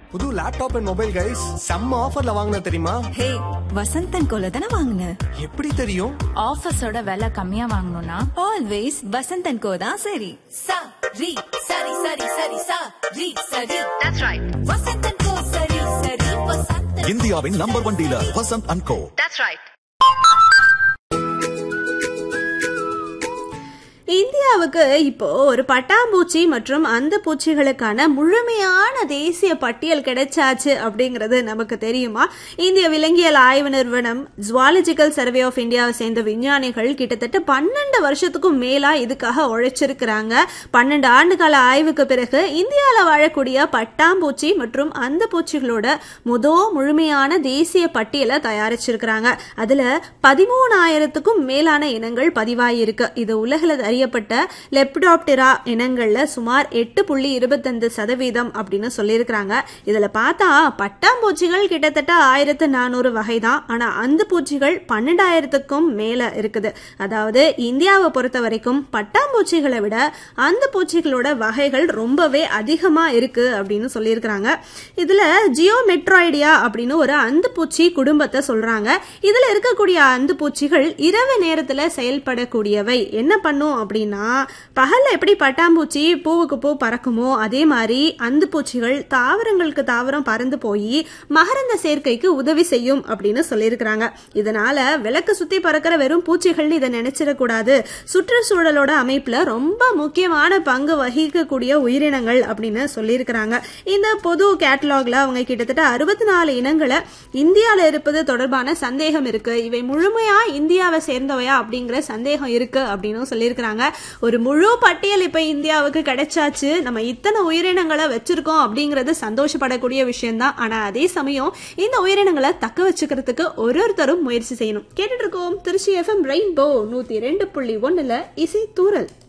புது laptop and mobile guys செம்ம ஆஃபர்ல வாங்கின தெரியுமா ஹே வசந்தன் கோல தானே வாங்கின எப்படி தெரியும் ஆஃபீஸோட விலை கம்மியா வாங்கணும்னா ஆல்வேஸ் வசந்தன் கோ தான் சரி sa ri sari sari sari sa ri sari that's right vasantan ko sari sari vasantan இந்தியாவின் number one dealer Vasanth and co that's right இந்தியாவுக்கு இப்போ ஒரு பட்டாம்பூச்சி மற்றும் அந்த பூச்சிகளுக்கான முழுமையான தேசிய பட்டியல் கிடைச்சாச்சு அப்படிங்கிறது நமக்கு தெரியுமா இந்திய விலங்கியல் ஆய்வு நிறுவனம் ஜுவாலஜிக்கல் சர்வே ஆஃப் இந்தியாவை சேர்ந்த விஞ்ஞானிகள் கிட்டத்தட்ட பன்னெண்டு வருஷத்துக்கும் மேலா இதுக்காக உழைச்சிருக்கிறாங்க பன்னெண்டு ஆண்டுகால ஆய்வுக்கு பிறகு இந்தியாவில் வாழக்கூடிய பட்டாம்பூச்சி மற்றும் அந்த பூச்சிகளோட முதோ முழுமையான தேசிய பட்டியலை தயாரிச்சிருக்கிறாங்க அதுல பதிமூணாயிரத்துக்கும் மேலான இனங்கள் பதிவாயிருக்கு இது உலகில் அறியப்பட்ட லெப்டாப்டிரா இனங்கள்ல சுமார் எட்டு புள்ளி இருபத்தஞ்சு சதவீதம் அப்படின்னு சொல்லியிருக்கிறாங்க இதுல பார்த்தா பட்டாம்பூச்சிகள் கிட்டத்தட்ட ஆயிரத்து நானூறு வகை தான் ஆனா அந்த பூச்சிகள் பன்னெண்டாயிரத்துக்கும் மேல இருக்குது அதாவது இந்தியாவை பொறுத்த வரைக்கும் பட்டாம்பூச்சிகளை விட அந்த பூச்சிகளோட வகைகள் ரொம்பவே அதிகமா இருக்கு அப்படின்னு சொல்லியிருக்கிறாங்க இதுல ஜியோமெட்ராய்டியா அப்படின்னு ஒரு அந்த பூச்சி குடும்பத்தை சொல்றாங்க இதுல இருக்கக்கூடிய அந்த பூச்சிகள் இரவு நேரத்துல செயல்படக்கூடியவை என்ன பண்ணும் அப்படின்னா பகல்ல எப்படி பட்டாம்பூச்சி பூவுக்கு பூ பறக்குமோ அதே மாதிரி அந்த பூச்சிகள் தாவரங்களுக்கு தாவரம் பறந்து போய் மகரந்த சேர்க்கைக்கு உதவி செய்யும் அப்படின்னு சொல்லியிருக்கிறாங்க இதனால விளக்கு சுத்தி பறக்கிற வெறும் பூச்சிகள்னு இதை நினைச்சிடக்கூடாது சுற்றுச்சூழலோட அமைப்புல ரொம்ப முக்கியமான பங்கு வகிக்கக்கூடிய உயிரினங்கள் அப்படின்னு சொல்லியிருக்கிறாங்க இந்த பொது கேட்டலாக்ல அவங்க கிட்டத்தட்ட அறுபத்தி நாலு இனங்களை இந்தியால இருப்பது தொடர்பான சந்தேகம் இருக்கு இவை முழுமையா இந்தியாவை சேர்ந்தவையா அப்படிங்கிற சந்தேகம் இருக்கு அப்படின்னு சொல்லியிருக்கிறாங்க ஒரு முழு பட்டியல் இப்ப இந்தியாவுக்கு கிடைச்சாச்சு நம்ம இத்தனை உயிரினங்களை வச்சிருக்கோம் அப்படிங்கிறது சந்தோஷப்படக்கூடிய விஷயம்தான் ஆனா அதே சமயம் இந்த உயிரினங்களை தக்க வச்சுக்கிறதுக்கு ஒரு ஒருத்தரும் முயற்சி செய்யணும் கேட்டுட்டு இருக்கோம் திருச்சி எஃப்எம் ரெயின்போ நூத்தி ரெண்டு புள்ளி ஒண்ணுல இசை தூரல்